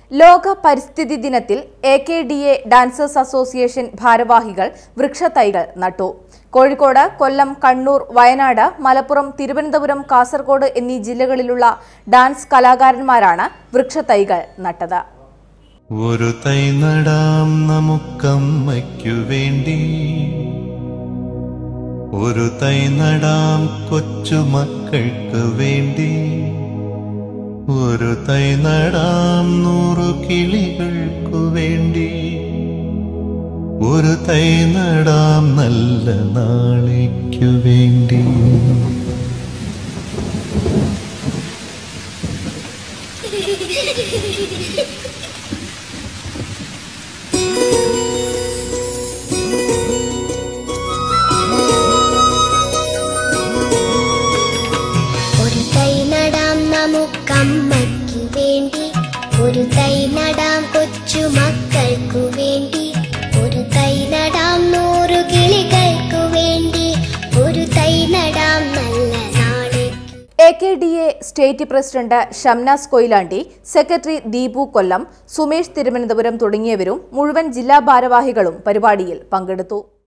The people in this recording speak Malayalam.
ലോക പരിസ്ഥിതി ദിനത്തിൽ A K D A dancers association ഭാരവാഹികൾ വൃക്ഷത്തൈകൾ നട്ടു കോഴിക്കോട് കൊല്ലം കണ്ണൂർ വയനാട് മലപ്പുറം തിരുവനന്തപുരം കാസർഗോഡ് എന്നീ ജില്ലകളിലുള്ള ഡാൻസ് കലാകാരന്മാരാണ് വൃക്ഷത്തൈകൾ നട്ടത് ഒരു തൈ നടാം നമുക്കമ്മയ്ക്കു വേണ്ടി ഒരു തൈ നടാം കൊച്ചുമക്കൾക്ക് വേണ്ടി ഒരു തൈ നടാം നൂറു കിളികൾക്കു വേണ്ടി ഒരു തൈ നടാം നല്ല നാളേക്കു വേണ്ടി ഒരു തൈ നടാം നമുക്കമ്മയ്ക്കു വേണ്ടി ഒരു തൈ നടാം കൊച്ചു മക്കൾക്കു വേണ്ടി ഒരു തൈ നടാം നൂറു കിളികൾക്കു വേണ്ടി ഒരു തൈ നടാം നല്ല നാളെ A K D A state president Shamnas Koyilandy secretary Deepu Kollam Sumesh Thiruvananthapuram തുടങ്ങിയവരും മുഴുവൻ ജില്ലാ ഭാരവാഹികളും പരിപാടിയിൽ പങ്കെടുത്തു